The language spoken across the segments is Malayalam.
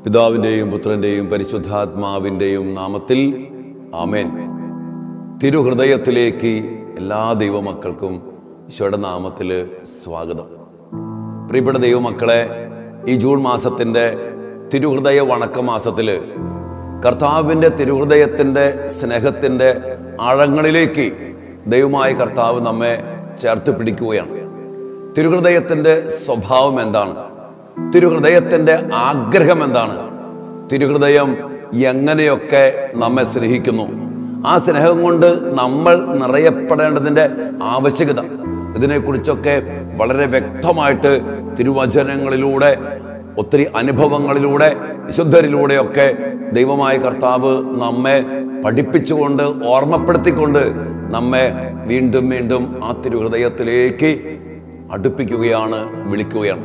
പിതാവിൻ്റെയും പുത്രൻ്റെയും പരിശുദ്ധാത്മാവിൻ്റെയും നാമത്തിൽ ആമേൻ തിരുഹൃദയത്തിലേക്ക് എല്ലാ ദൈവമക്കൾക്കും ഈശോയുടെ നാമത്തിൽ സ്വാഗതം പ്രിയപ്പെട്ട ദൈവമക്കളെ ഈ ജൂൺ മാസത്തിൻ്റെ തിരുഹൃദയ വണക്ക മാസത്തിൽ കർത്താവിൻ്റെ തിരുഹൃദയത്തിൻ്റെ സ്നേഹത്തിൻ്റെ ആഴങ്ങളിലേക്ക് ദൈവമായ കർത്താവ് നമ്മെ ചേർത്ത് പിടിക്കുകയാണ് തിരുഹൃദയത്തിൻ്റെ സ്വഭാവം എന്താണ് തിരുഹൃദയത്തിൻ്റെ ആഗ്രഹം എന്താണ് തിരുഹൃദയം എങ്ങനെയൊക്കെ നമ്മെ സ്നേഹിക്കുന്നു ആ സ്നേഹം കൊണ്ട് നമ്മൾ നിറയപ്പെടേണ്ടതിൻ്റെ ആവശ്യകത ഇതിനെക്കുറിച്ചൊക്കെ വളരെ വ്യക്തമായിട്ട് തിരുവചനങ്ങളിലൂടെ ഒത്തിരി അനുഭവങ്ങളിലൂടെ വിശുദ്ധരിലൂടെയൊക്കെ ദൈവമായ കർത്താവ് നമ്മെ പഠിപ്പിച്ചുകൊണ്ട് ഓർമ്മപ്പെടുത്തിക്കൊണ്ട് നമ്മെ വീണ്ടും വീണ്ടും ആ തിരുഹൃദയത്തിലേക്ക് അടുപ്പിക്കുകയാണ് വിളിക്കുകയാണ്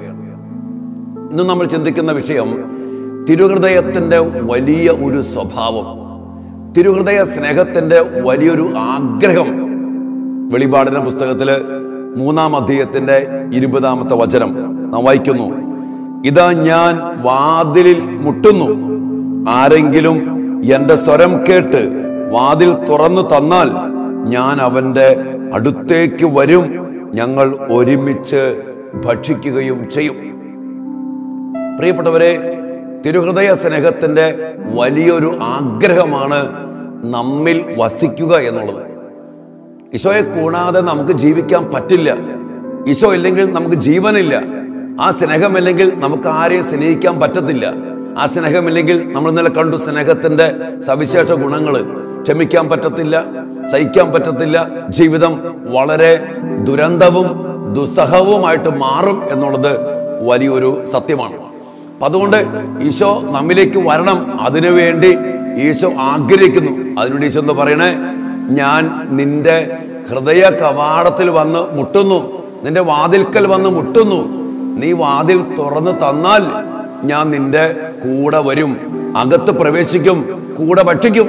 ഇന്ന് നമ്മൾ ചിന്തിക്കുന്ന വിഷയം തിരുഹൃദയത്തിൻ്റെ വലിയ ഒരു സ്വഭാവം തിരുഹൃദയ സ്നേഹത്തിൻ്റെ വലിയൊരു ആഗ്രഹം വെളിപാടിന പുസ്തകത്തില് മൂന്നാം അധ്യായത്തിന്റെ ഇരുപതാമത്തെ വചനം നാം വായിക്കുന്നു ഇതാ ഞാൻ വാതിലിൽ മുട്ടുന്നു ആരെങ്കിലും എന്റെ സ്വരം കേട്ട് വാതിൽ തുറന്നു തന്നാൽ ഞാൻ അവന്റെ അടുത്തേക്ക് വരും ഞങ്ങൾ ഒരുമിച്ച് ഭക്ഷിക്കുകയും ചെയ്യും പ്രിയപ്പെട്ടവരെ തിരുഹൃദയ സ്നേഹത്തിന്റെ വലിയൊരു ആഗ്രഹമില്ലാണ് നമ്മിൽ വസിക്കുക എന്നുള്ളത് ഈശോയെ കൂടാതെ നമുക്ക് ജീവിക്കാൻ പറ്റില്ല ഈശോ ഇല്ലെങ്കിൽ നമുക്ക് ജീവനില്ല ആ സ്നേഹമില്ലെങ്കിൽ നമുക്ക് ആരെയും സ്നേഹിക്കാൻ പറ്റത്തില്ല ആ സ്നേഹമില്ലെങ്കിൽ നമ്മൾ ഇന്നലെ കണ്ടു സ്നേഹത്തിന്റെ സവിശേഷ ഗുണങ്ങൾ ക്ഷമിക്കാൻ പറ്റത്തില്ല സഹിക്കാൻ പറ്റത്തില്ല ജീവിതം വളരെ ദുരന്തവും ദുസ്സഹവുമായിട്ട് മാറും എന്നുള്ളത് വലിയൊരു സത്യമാണ് അപ്പൊ അതുകൊണ്ട് ഈശോ നമ്മിലേക്ക് വരണം അതിനുവേണ്ടി ഈശോ ആഗ്രഹിക്കുന്നു അതിനുവേണ്ടി ഈശോ എന്താ പറയണേ ഞാൻ നിന്റെ ഹൃദയ കവാടത്തിൽ വന്ന് മുട്ടുന്നു നിന്റെ വാതിൽക്കൽ വന്ന് മുട്ടുന്നു നീ വാതിൽ തുറന്ന് തന്നാൽ ഞാൻ നിന്റെ കൂടെ വരും അകത്ത് പ്രവേശിക്കും കൂടെ ഭക്ഷിക്കും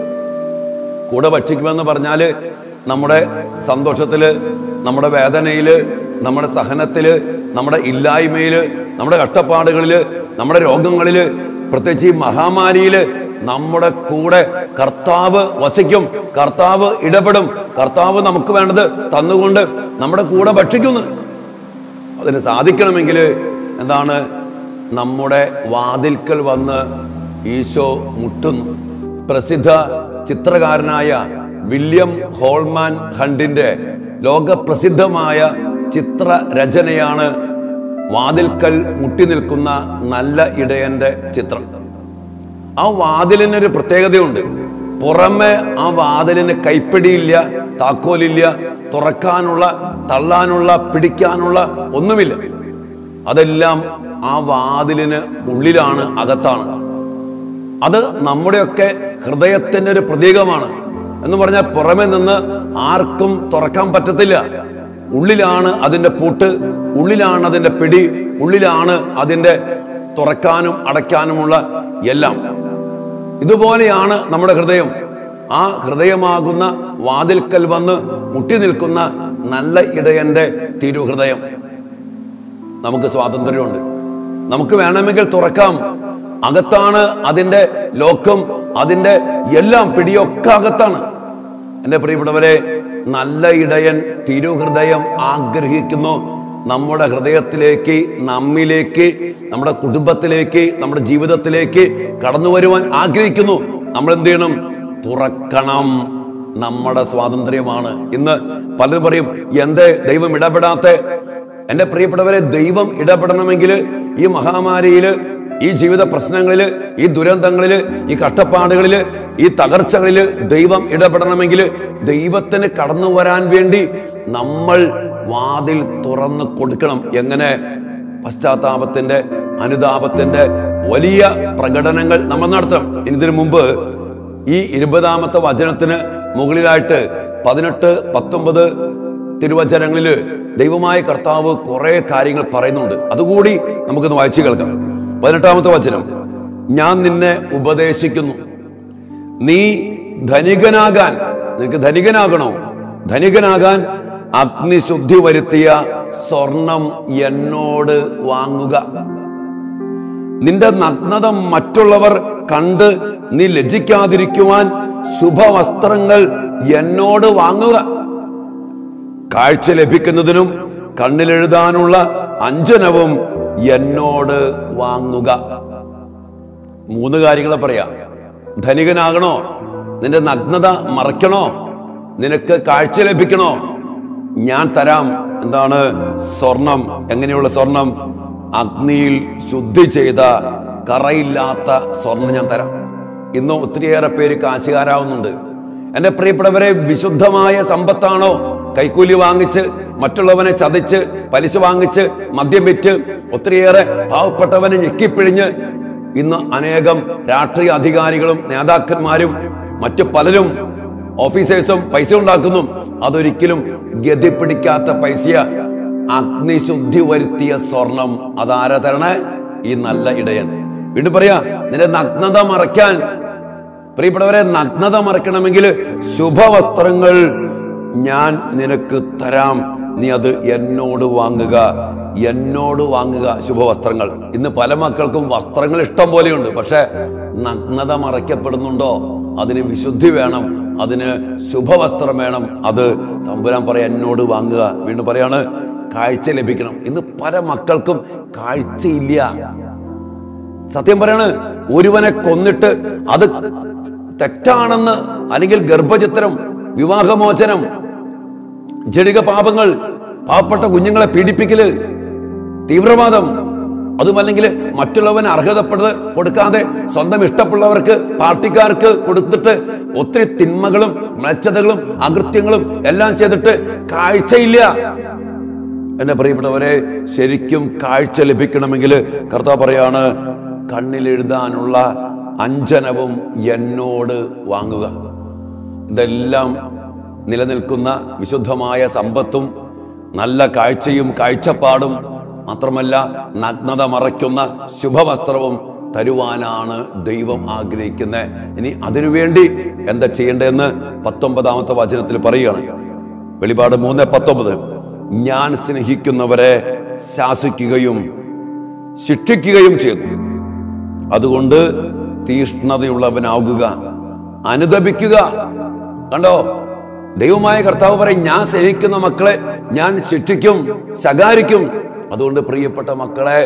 കൂടെ ഭക്ഷിക്കുമെന്ന് പറഞ്ഞാല് നമ്മുടെ സന്തോഷത്തില് നമ്മുടെ വേദനയില് നമ്മുടെ സഹനത്തില് നമ്മുടെ ഇല്ലായ്മയില് നമ്മുടെ കഷ്ടപ്പാടുകളില് നമ്മുടെ രോഗങ്ങളില് പ്രത്യേകിച്ച് ഈ മഹാമാരിയില് നമ്മുടെ കൂടെ കർത്താവ് വസിക്കും കർത്താവ് ഇടപെടും കർത്താവ് നമുക്ക് വേണ്ടത് തന്നുകൊണ്ട് നമ്മുടെ കൂടെ ഭക്ഷിക്കുന്നു അതിന് സാധിക്കണമെങ്കിൽ എന്താണ് നമ്മുടെ വാതിൽക്കൽ വന്ന് ഈശോ മുട്ടുന്നു പ്രസിദ്ധ ചിത്രകാരനായ വില്യം ഹോൾമാൻ ഹണ്ടിന്റെ ലോകപ്രസിദ്ധമായ ചിത്രരചനയാണ് വാതിൽക്കൽ മുട്ടി നിൽക്കുന്ന നല്ല ഇടയന്റെ ചിത്രം ആ വാതിലിനൊരു പ്രത്യേകതയുണ്ട് പുറമെ ആ വാതിലിന് കൈപ്പിടിയില്ല താക്കോലില്ല തുറക്കാനുള്ള തള്ളാനുള്ള പിടിക്കാനുള്ള ഒന്നുമില്ല അതെല്ലാം ആ വാതിലിന് ഉള്ളിലാണ് അകത്താണ് അത് നമ്മുടെയൊക്കെ ഹൃദയത്തിന്റെ ഒരു പ്രതീകമാണ് എന്ന് പറഞ്ഞാൽ പുറമെ നിന്ന് ആർക്കും തുറക്കാൻ പറ്റത്തില്ല ഉള്ളിലാണ് അതിന്റെ പൂട്ട് ഉള്ളിലാണ് അതിന്റെ പിടി ഉള്ളിലാണ് അതിന്റെ തുറക്കാനും അടയ്ക്കാനുമുള്ള എല്ലാം ഇതുപോലെയാണ് നമ്മുടെ ഹൃദയം ആ ഹൃദയമാകുന്ന വാതിൽക്കൽ വന്ന് മുട്ടി നിൽക്കുന്ന നല്ല ഇടയന്റെ തിരുഹൃദയം നമുക്ക് സ്വാതന്ത്ര്യമുണ്ട് നമുക്ക് വേണമെങ്കിൽ തുറക്കാം അകത്താണ് അതിന്റെ ലോക്കം അതിന്റെ എല്ലാം പിടിയൊക്കെ അകത്താണ് എൻ്റെ പ്രിയപ്പെട്ടവരെ നല്ല ഇടയൻ തിരുഹൃദയം ആഗ്രഹിക്കുന്നു നമ്മുടെ ഹൃദയത്തിലേക്ക് നമ്മിലേക്ക് നമ്മുടെ കുടുംബത്തിലേക്ക് നമ്മുടെ ജീവിതത്തിലേക്ക് കടന്നു വരുവാൻ ആഗ്രഹിക്കുന്നു നമ്മൾ എന്ത് ചെയ്യണം തുറക്കണം നമ്മുടെ സ്വാതന്ത്ര്യമാണ് ഇന്ന് പലരും പറയും എന്തേ ദൈവം ഇടപെടാത്ത എൻ്റെ പ്രിയപ്പെട്ടവരെ ദൈവം ഇടപെടണമെങ്കിൽ ഈ മഹാമാരിയിൽ ഈ ജീവിത പ്രശ്നങ്ങളിൽ ഈ ദുരന്തങ്ങളിൽ ഈ കഷ്ടപ്പാടുകളിൽ ഈ തകർച്ചകളിൽ ദൈവം ഇടപെടണമെങ്കിൽ ദൈവത്തിന് കടന്നു വരാൻ വേണ്ടി നമ്മൾ വാതിൽ തുറന്ന് കൊടുക്കണം എങ്ങനെ പശ്ചാത്താപത്തിന്റെ അനുതാപത്തിന്റെ വലിയ പ്രകടനങ്ങൾ നമ്മൾ നടത്തണം ഇതിനു മുമ്പ് ഈ ഇരുപതാമത്തെ വചനത്തിന് മുകളിലായിട്ട് പതിനെട്ട് പത്തൊമ്പത് തിരുവചനങ്ങളിൽ ദൈവമായ കർത്താവ് കുറെ കാര്യങ്ങൾ പറയുന്നുണ്ട് അതുകൂടി നമുക്കൊന്ന് വായിച്ചു കേൾക്കാം പതിനെട്ടാമത്തെ വചനം ഞാൻ നിന്നെ ഉപദേശിക്കുന്നു നീ ധനികനാകാൻ നിനക്ക് ധനികനാകണോ ധനികനാകാൻ അഗ്നിശുദ്ധി വരുത്തിയ സ്വർണം എന്നോട് വാങ്ങുക നിന്റെ നഗ്നത മറ്റുള്ളവർ കണ്ട് നീ ലജ്ജിക്കാതിരിക്കുവാൻ ശുഭവസ്ത്രങ്ങൾ എന്നോട് വാങ്ങുക കാഴ്ച ലഭിക്കുന്നതിനും കണ്ണിലെഴുതാനുള്ള അഞ്ജനവും എന്നോട് വാങ്ങുക മൂന്ന് കാര്യങ്ങൾ പറയാം ധനികനാകണോ നിന്റെ നഗ്നത മറയ്ക്കണോ നിനക്ക് കാഴ്ച ലഭിക്കണോ ഞാൻ തരാം എന്താണ് സ്വർണം എങ്ങനെയുള്ള സ്വർണം അഗ്നിയിൽ ശുദ്ധി ചെയ്ത കറയില്ലാത്ത സ്വർണം ഞാൻ തരാം ഇന്ന് ഒത്തിരിയേറെ പേര് കാശുകാരാവുന്നുണ്ട് എന്റെ പ്രിയപ്പെട്ടവരെ വിശുദ്ധമായ സമ്പത്താണോ കൈക്കൂലി വാങ്ങിച്ച് മറ്റുള്ളവനെ ചതിച്ച് പലിശ വാങ്ങിച്ച് മദ്യം വിറ്റ് ഒത്തിരിയേറെ പാവപ്പെട്ടവനെ ഞെക്കിപ്പിഴിഞ്ഞ് ഇന്ന് അനേകം രാഷ്ട്രീയ അധികാരികളും നേതാക്കന്മാരും മറ്റു പലരും ഓഫീസേഴ്സും പൈസ ഉണ്ടാക്കുന്നു അതൊരിക്കലും ഗതി പിടിക്കാത്ത പൈസ അഗ്നിശുദ്ധി വരുത്തിയ സ്വർണം അതാരാ തരണേ ഈ നല്ല ഇടയൻ വീണ്ടും പറയാ നിന്റെ നഗ്നത മറയ്ക്കാൻ പ്രിയപ്പെട്ടവരെ നഗ്നത മറക്കണമെങ്കിൽ ശുഭവസ്ത്രങ്ങൾ ഞാൻ നിനക്ക് തരാം നീ അത് എന്നോട് വാങ്ങുക എന്നോട് വാങ്ങുക ശുഭവസ്ത്രങ്ങൾ ഇന്ന് പല മക്കൾക്കും വസ്ത്രങ്ങൾ ഇഷ്ടം പോലെയുണ്ട് പക്ഷെ നഗ്നത മറയ്ക്കപ്പെടുന്നുണ്ടോ അതിന് വിശുദ്ധി വേണം അതിന് ശുഭവസ്ത്രം വേണം അത് തമ്പുരാൻ പറയാം എന്നോട് വാങ്ങുക വീണ്ടും പറയാണ് കാഴ്ച ലഭിക്കണം ഇന്ന് പല മക്കൾക്കും കാഴ്ചയില്ല സത്യം പറയാണ് ഒരുവനെ കൊന്നിട്ട് അത് തെറ്റാണെന്ന് അല്ലെങ്കിൽ ഗർഭചിത്രം വിവാഹമോചനം ജടിക പാപങ്ങൾ പാവപ്പെട്ട കുഞ്ഞുങ്ങളെ പീഡിപ്പിക്കല് തീവ്രവാദം അതുമല്ലെങ്കിൽ മറ്റുള്ളവന് അർഹതപ്പെട്ടത് കൊടുക്കാതെ സ്വന്തം ഇഷ്ടമുള്ളവർക്ക് പാർട്ടിക്കാർക്ക് കൊടുത്തിട്ട് ഒത്തിരി തിന്മകളും മ്ലച്ഛതകളും അകൃത്യങ്ങളും എല്ലാം ചെയ്തിട്ട് കാഴ്ചയില്ല എന്നെ പ്രിയപ്പെട്ടവരെ ശരിക്കും കാഴ്ച ലഭിക്കണമെങ്കിൽ കർത്താവ് പറയാണ് കണ്ണിലെഴുതാനുള്ള അഞ്ജനവും എന്നോട് വാങ്ങുക ഇതെല്ലാം നിലനിൽക്കുന്ന വിശുദ്ധമായ സമ്പത്തും നല്ല കാഴ്ചയും കാഴ്ചപ്പാടും മാത്രമല്ല നഗ്നത മറയ്ക്കുന്ന ശുഭവസ്ത്രവും തരുവാനാണ് ദൈവം ആഗ്രഹിക്കുന്നത് ഇനി അതിനുവേണ്ടി എന്താ ചെയ്യേണ്ടതെന്ന് പത്തൊമ്പതാമത്തെ വചനത്തിൽ പറയുകയാണ് വെളിപാട് മൂന്ന് പത്തൊമ്പത് ഞാൻ സ്നേഹിക്കുന്നവരെ ശാസിക്കുകയും ശിക്ഷിക്കുകയും ചെയ്തു അതുകൊണ്ട് തീഷ്ണതയുള്ളവനാകുക അനുദപിക്കുക കണ്ടോ ദൈവമായ കർത്താവ് പറയും ഞാൻ സ്നേഹിക്കുന്ന മക്കളെ ഞാൻ ശിക്ഷിക്കും ശകാരിക്കും അതുകൊണ്ട് പ്രിയപ്പെട്ട മക്കളെ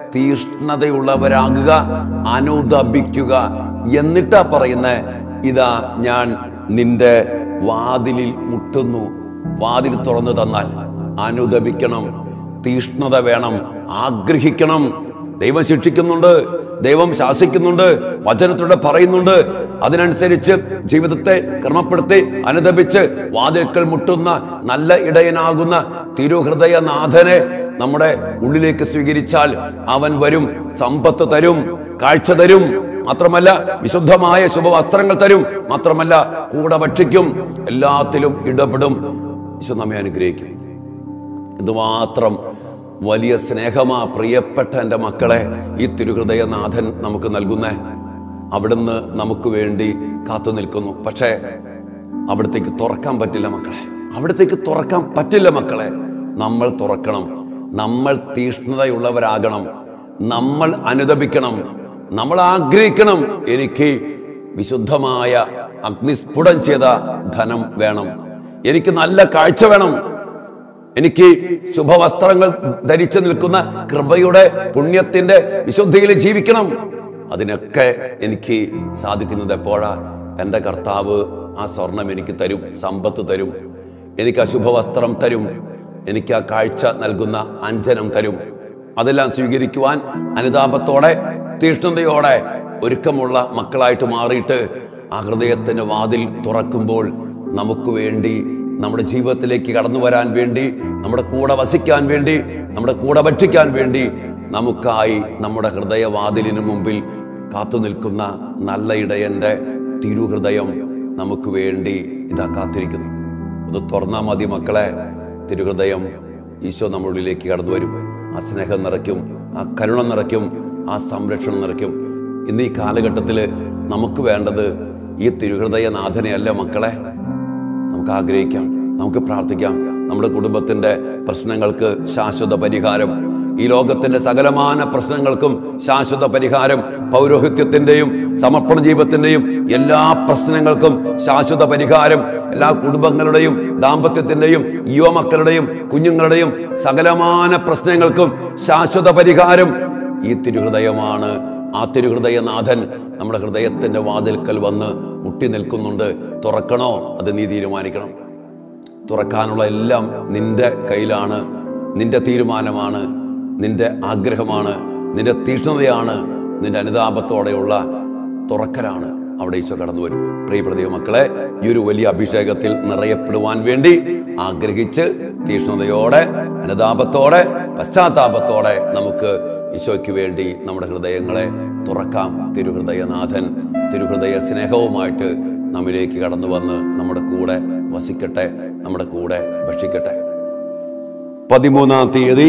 തീഷ്ണതയുള്ളവരാകുക അനുദപിക്കുക എന്നിട്ടാ പറയുന്ന ഇതാ ഞാൻ നിന്റെ വാതിലിൽ മുട്ടുന്നു വാതിൽ തുറന്നു തന്നാൽ അനുദപിക്കണം തീഷ്ണത വേണം ആഗ്രഹിക്കണം ദൈവം ശിക്ഷിക്കുന്നുണ്ട് ദൈവം ശാസിക്കുന്നുണ്ട് വചനത്തിലൂടെ പറയുന്നുണ്ട് അതിനനുസരിച്ച് ജീവിതത്തെ ക്രമപ്പെടുത്തി അനുദപിച്ച് വാതിൽക്കൽ മുട്ടുന്ന നല്ല ഇടയനാകുന്ന തിരുഹൃദയനാഥനെ നമ്മുടെ ഉള്ളിലേക്ക് സ്വീകരിച്ചാൽ അവൻ വരും സമ്പത്ത് തരും കാഴ്ച തരും മാത്രമല്ല വിശുദ്ധമായ ശുഭവസ്ത്രങ്ങൾ തരും മാത്രമല്ല കൂടെ ഭക്ഷിക്കും എല്ലാത്തിലും ഇടപെടും ഈശോ നമ്മെ അനുഗ്രഹിക്കും ഇതുമാത്രം വലിയ സ്നേഹമാ പ്രിയപ്പെട്ട എൻ്റെ മക്കളെ ഈ തിരുഹൃദയനാഥൻ നമുക്ക് നൽകുന്നേ അവിടുന്ന് നമുക്ക് വേണ്ടി കാത്തു നിൽക്കുന്നു പക്ഷേ അവിടത്തേക്ക് തുറക്കാൻ പറ്റില്ല മക്കളെ അവിടത്തേക്ക് തുറക്കാൻ പറ്റില്ല മക്കളെ നമ്മൾ തുറക്കണം നമ്മൾ തീഷ്ണതയുള്ളവരാകണം നമ്മൾ അനുദപിക്കണം നമ്മൾ ആഗ്രഹിക്കണം എനിക്ക് വിശുദ്ധമായ അഗ്നിസ്ഫുടം ചെയ്ത ധനം വേണം എനിക്ക് നല്ല കാഴ്ച വേണം എനിക്ക് ശുഭവസ്ത്രങ്ങൾ ധരിച്ചു നിൽക്കുന്ന കൃപയുടെ പുണ്യത്തിന്റെ വിശുദ്ധിയിൽ ജീവിക്കണം അതിനൊക്കെ എനിക്ക് സാധിക്കുന്നത് എപ്പോഴാ എൻ്റെ കർത്താവ് ആ സ്വർണം എനിക്ക് തരും സമ്പത്ത് തരും എനിക്ക് ആ ശുഭവസ്ത്രം തരും എനിക്ക് ആ കാഴ്ച നൽകുന്ന അഞ്ജനം തരും അതെല്ലാം സ്വീകരിക്കുവാൻ അനുതാപത്തോടെ തീഷ്ണതയോടെ ഒരുക്കമുള്ള മക്കളായിട്ട് മാറിയിട്ട് ആ ഹൃദയത്തിന്റെ വാതിൽ തുറക്കുമ്പോൾ നമുക്ക് വേണ്ടി നമ്മുടെ ജീവിതത്തിലേക്ക് കടന്നു വരാൻ വേണ്ടി നമ്മുടെ കൂടെ വസിക്കാൻ വേണ്ടി നമ്മുടെ കൂടെ ഭക്ഷിക്കാൻ വേണ്ടി നമുക്കായി നമ്മുടെ ഹൃദയവാതിലിന് മുമ്പിൽ കാത്തു നിൽക്കുന്ന നല്ല ഇടയന്റെ തിരുഹൃദയം നമുക്ക് വേണ്ടി ഇതാ കാത്തിരിക്കുന്നു അത് തുറന്നാൽ മതി മക്കളെ തിരുഹൃദയം ഈശോ നമ്മുടെ ഉള്ളിലേക്ക് കടന്നു വരും ആ സ്നേഹം നിറയ്ക്കും ആ കരുണ നിറയ്ക്കും ആ സംരക്ഷണം നിറയ്ക്കും ഇന്ന് ഈ കാലഘട്ടത്തിൽ നമുക്ക് വേണ്ടത് ഈ തിരുഹൃദയനാഥനെയല്ല മക്കളെ നമുക്ക് ആഗ്രഹിക്കാം നമുക്ക് പ്രാർത്ഥിക്കാം നമ്മുടെ കുടുംബത്തിന്റെ പ്രശ്നങ്ങൾക്ക് ശാശ്വത പരിഹാരം ഈ ലോകത്തിന്റെ സകലമാന പ്രശ്നങ്ങൾക്കും ശാശ്വത പരിഹാരം പൗരോഹിത്യത്തിന്റെയും സമർപ്പണ ജീവിതത്തിന്റെയും എല്ലാ പ്രശ്നങ്ങൾക്കും ശാശ്വത പരിഹാരം എല്ലാ കുടുംബങ്ങളുടെയും ദാമ്പത്യത്തിന്റെയും യുവമക്കളുടെയും കുഞ്ഞുങ്ങളുടെയും സകലമാന പ്രശ്നങ്ങൾക്കും ശാശ്വത പരിഹാരം ഈ തിരുഹൃദയമാണ് ആ തിരുഹൃദയനാഥൻ നമ്മുടെ ഹൃദയത്തിന്റെ വാതിൽക്കൽ വന്ന് മുട്ടി നിൽക്കുന്നുണ്ട് തുറക്കണോ അത് നീ തീരുമാനിക്കണം തുറക്കാനുള്ള എല്ലാം നിന്റെ കയ്യിലാണ് നിന്റെ തീരുമാനമാണ് നിന്റെ ആഗ്രഹമാണ് നിന്റെ തീഷ്ണതയാണ് നിന്റെ അനുതാപത്തോടെയുള്ള തുറക്കലാണ് അവിടെ ഈശോ കടന്നു വരും പ്രിയപ്രതിയ മക്കളെ ഈ ഒരു വലിയ അഭിഷേകത്തിൽ നിറയപ്പെടുവാൻ വേണ്ടി ആഗ്രഹിച്ച് തീഷ്ണതയോടെ അനുതാപത്തോടെ പശ്ചാത്താപത്തോടെ നമുക്ക് ഈശോയ്ക്ക് വേണ്ടി നമ്മുടെ ഹൃദയങ്ങളെ തുറക്കാം തിരുഹൃദയനാഥൻ തിരുഹൃദയ സ്നേഹവുമായിട്ട് നമ്മിലേക്ക് കടന്നു വന്ന് നമ്മുടെ കൂടെ വസിക്കട്ടെ നമ്മുടെ കൂടെ ഭക്ഷിക്കട്ടെ പതിമൂന്നാം തീയതി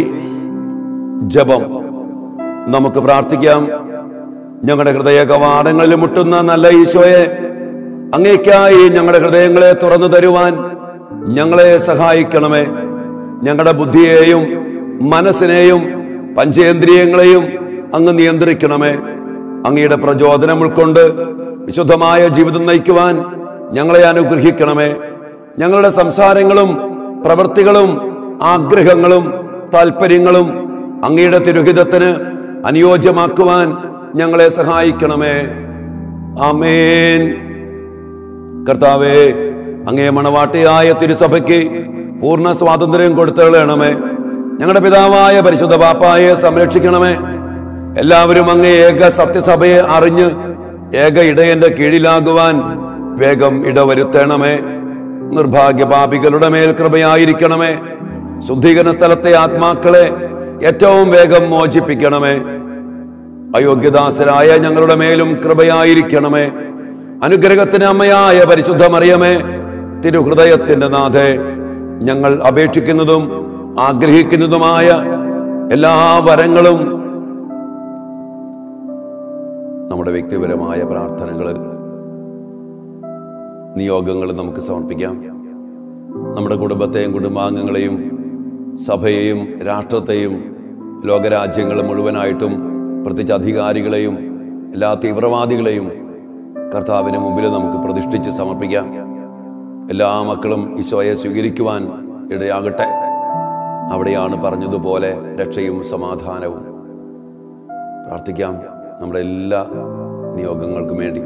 ജപം നമുക്ക് പ്രാർത്ഥിക്കാം ഞങ്ങളുടെ ഹൃദയ കവാടങ്ങളിൽ മുട്ടുന്ന നല്ല ഈശോയെ അങ്ങേക്കായി ഞങ്ങളുടെ ഹൃദയങ്ങളെ തുറന്നു തരുവാൻ ഞങ്ങളെ സഹായിക്കണമേ ഞങ്ങളുടെ ബുദ്ധിയെയും മനസ്സിനെയും പഞ്ചേന്ദ്രിയങ്ങളെയും അങ്ങ് നിയന്ത്രിക്കണമേ അങ്ങയുടെ പ്രചോദനം ഉൾക്കൊണ്ട് വിശുദ്ധമായ ജീവിതം നയിക്കുവാൻ ഞങ്ങളെ അനുഗ്രഹിക്കണമേ ഞങ്ങളുടെ സംസാരങ്ങളും പ്രവൃത്തികളും ആഗ്രഹങ്ങളും താല്പര്യങ്ങളും അങ്ങയുടെ തിരുഹിതത്തിന് അനുയോജ്യമാക്കുവാൻ ഞങ്ങളെ സഹായിക്കണമേ ആമേൻ കർത്താവേ അങ്ങേ മണവാട്ടിയായ തിരുസഭയ്ക്ക് പൂർണ്ണ സ്വാതന്ത്ര്യം കൊടുത്തളയണമേ ഞങ്ങളുടെ പിതാവായ പരിശുദ്ധ പാപ്പായെ സംരക്ഷിക്കണമേ എല്ലാവരും അങ്ങേ ഏക സത്യസഭയെ അറിഞ്ഞ് ഏക ഇടയന്റെ കീഴിലാകുവാൻ വേഗം ഇടവരുത്തണമേ നിർഭാഗ്യപാപികളുടെ മേൽ കൃപയായിരിക്കണമേ ശുദ്ധീകരണ സ്ഥലത്തെ ആത്മാക്കളെ ഏറ്റവും വേഗം മോചിപ്പിക്കണമേ അയോഗ്യദാസരായ ഞങ്ങളുടെ മേലും കൃപയായിരിക്കണമേ അനുഗ്രഹത്തിന് അമ്മയായ പരിശുദ്ധ മറിയമേ തിരുഹൃദയത്തിന്റെ നാഥേ ഞങ്ങൾ അപേക്ഷിക്കുന്നതും ആഗ്രഹിക്കുന്നതുമായ എല്ലാ വരങ്ങളും നമ്മുടെ വ്യക്തിപരമായ പ്രാർത്ഥനകൾ നിയോഗങ്ങൾ നമുക്ക് സമർപ്പിക്കാം നമ്മുടെ കുടുംബത്തെയും കുടുംബാംഗങ്ങളെയും സഭയെയും രാഷ്ട്രത്തെയും ലോകരാജ്യങ്ങൾ മുഴുവനായിട്ടും പ്രത്യേകിച്ച് അധികാരികളെയും എല്ലാ തീവ്രവാദികളെയും കർത്താവിന് മുമ്പിൽ നമുക്ക് പ്രതിഷ്ഠിച്ച് സമർപ്പിക്കാം എല്ലാ മക്കളും ഈശോയെ സ്വീകരിക്കുവാൻ ഇടയാകട്ടെ അവിടെയാണ് പറഞ്ഞതുപോലെ രക്ഷയും സമാധാനവും പ്രാർത്ഥിക്കാം നമ്മുടെ എല്ലാ നിയോഗങ്ങൾക്കും വേണ്ടി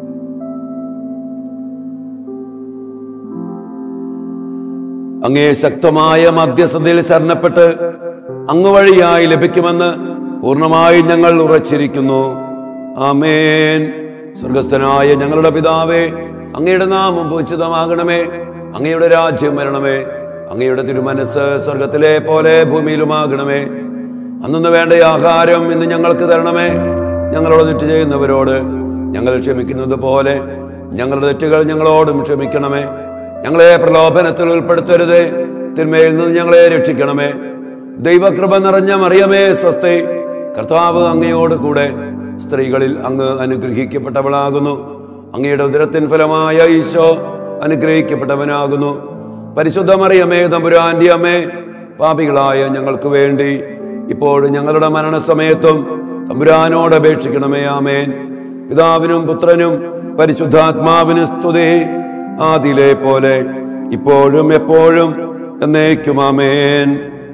അങ്ങേ ശക്തമായ മധ്യസ്ഥതയിൽ ശരണപ്പെട്ട് അങ്ങ് വഴിയായി ലഭിക്കുമെന്ന് പൂർണ്ണമായി ഞങ്ങൾ ഉറച്ചിരിക്കുന്നു ആമേൻ സ്വർഗസ്ഥനായ ഞങ്ങളുടെ പിതാവേ അങ്ങയുടെ നാമം പൂജിതമാകണമേ അങ്ങയുടെ രാജ്യം വരണമേ അങ്ങയുടെ തിരുമനസ് സ്വർഗത്തിലെ പോലെ ഭൂമിയിലുമാകണമേ അന്നു വേണ്ട ആഹാരം ഇന്ന് ഞങ്ങൾക്ക് തരണമേ ഞങ്ങളോട് തെറ്റ് ചെയ്യുന്നവരോട് ഞങ്ങൾ ക്ഷമിക്കുന്നത് പോലെ ഞങ്ങളുടെ തെറ്റുകൾ ഞങ്ങളോടും ക്ഷമിക്കണമേ ഞങ്ങളെ പ്രലോഭനത്തിൽ ഉൾപ്പെടുത്തരുതേ തിന്മയിൽ നിന്ന് ഞങ്ങളെ രക്ഷിക്കണമേ ദൈവകൃപ നിറഞ്ഞ മറിയമേ സ്വസ്തി കർത്താവ് അങ്ങയോട് കൂടെ സ്ത്രീകളിൽ അങ്ങ് അനുഗ്രഹിക്കപ്പെട്ടവളാകുന്നു അങ്ങയുടെ ഉദരത്തിൻ ഫലമായ ഈശോ അനുഗ്രഹിക്കപ്പെട്ടവനാകുന്നു പരിശുദ്ധ മറിയമേ തമ്പുരാന്റെ അമ്മേ പാപികളായ ഞങ്ങൾക്ക് വേണ്ടി ഇപ്പോൾ ഞങ്ങളുടെ മരണസമയത്തും തമ്പുരാനോട് അപേക്ഷിക്കണമേ ആമേൻ പിതാവിനും പുത്രനും പരിശുദ്ധാത്മാവിന് സ്തുതി ആദിലെ പോലെ ഇപ്പോഴും എപ്പോഴും എന്നേക്കും ആമേൻ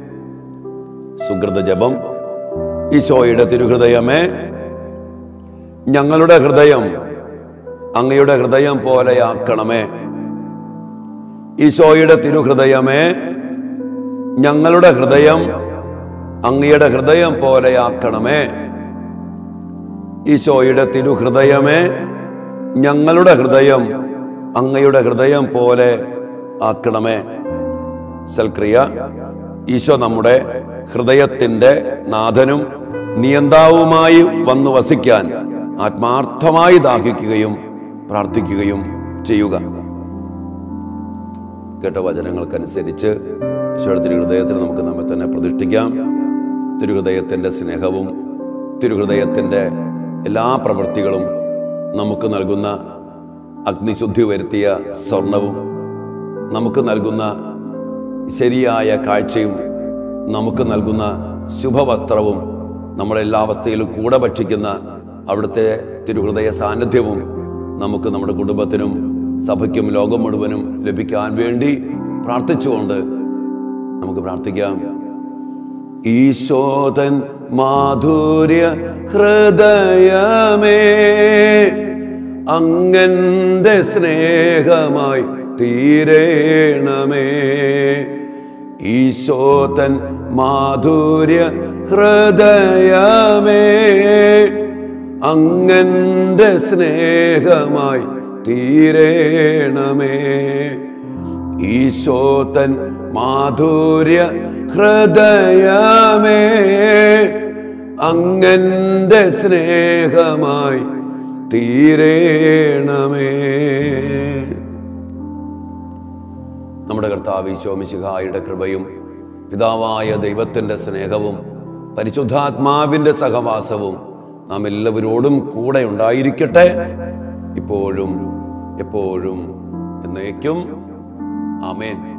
സുഹൃത ജപം ഈശോയുടെ തിരുഹൃദയമേ ഞങ്ങളുടെ ഹൃദയം അങ്ങയുടെ ഹൃദയം പോലെയാക്കണമേ ഈശോയുടെ തിരുഹൃദയമേ ഞങ്ങളുടെ ഹൃദയം അങ്ങയുടെ ഹൃദയം പോലെയാക്കണമേ ഈശോയുടെ തിരുഹൃദയമേ ഞങ്ങളുടെ ഹൃദയം അങ്ങയുടെ ഹൃദയം പോലെ ആക്കണമേ സൽക്രിയ ഈശോ നമ്മുടെ ഹൃദയത്തിന്റെ നാഥനും നിയന്താവുമായി വന്നു വസിക്കാൻ ആത്മാർത്ഥമായി ദാഹിക്കുകയും പ്രാർത്ഥിക്കുകയും ചെയ്യുക കേട്ട വചനങ്ങൾക്കനുസരിച്ച് ഈശോയുടെ തിരുഹൃദയത്തിൽ നമുക്ക് നമ്മെ തന്നെ പ്രതിഷ്ഠിക്കാം തിരുഹൃദയത്തിൻ്റെ സ്നേഹവും തിരുഹൃദയത്തിൻ്റെ എല്ലാ പ്രവൃത്തികളും നമുക്ക് നൽകുന്ന അഗ്നിശുദ്ധി വരുത്തിയ സ്വർണവും നമുക്ക് നൽകുന്ന ശരിയായ കാഴ്ചയും നമുക്ക് നൽകുന്ന ശുഭവസ്ത്രവും നമ്മുടെ എല്ലാ അവസ്ഥയിലും കൂടെ ഭക്ഷിക്കുന്ന അവിടുത്തെ തിരുഹൃദയ സാന്നിധ്യവും നമുക്ക് നമ്മുടെ കുടുംബത്തിനും സഭയ്ക്കും ലോകം മുഴുവനും ലഭിക്കാൻ വേണ്ടി പ്രാർത്ഥിച്ചുകൊണ്ട് നമുക്ക് പ്രാർത്ഥിക്കാം ഈശോതൻ മാധുര്യ ഹൃദയമേ അങ്ങന്റെ സ്നേഹമായി തീരേണമേ ഈശോതൻ മാധുര്യ ഹൃദയമേ അങ്ങന്റെ സ്നേഹമായി തീരേണമേ ഈശോതൻ മാധുര്യ ഹൃദയമേ അങ്ങന്റെ സ്നേഹമായി തീരേണമേ നമ്മുടെ കർത്താവ് ഈശോമിശിഹായുടെ കൃപയും പിതാവായ ദൈവത്തിൻ്റെ സ്നേഹവും പരിശുദ്ധാത്മാവിൻ്റെ സഹവാസവും നാം എല്ലാവരോടും കൂടെ ഉണ്ടായിരിക്കട്ടെ ഇപ്പോഴും എപ്പോഴും എന്നേക്കും ആമേൻ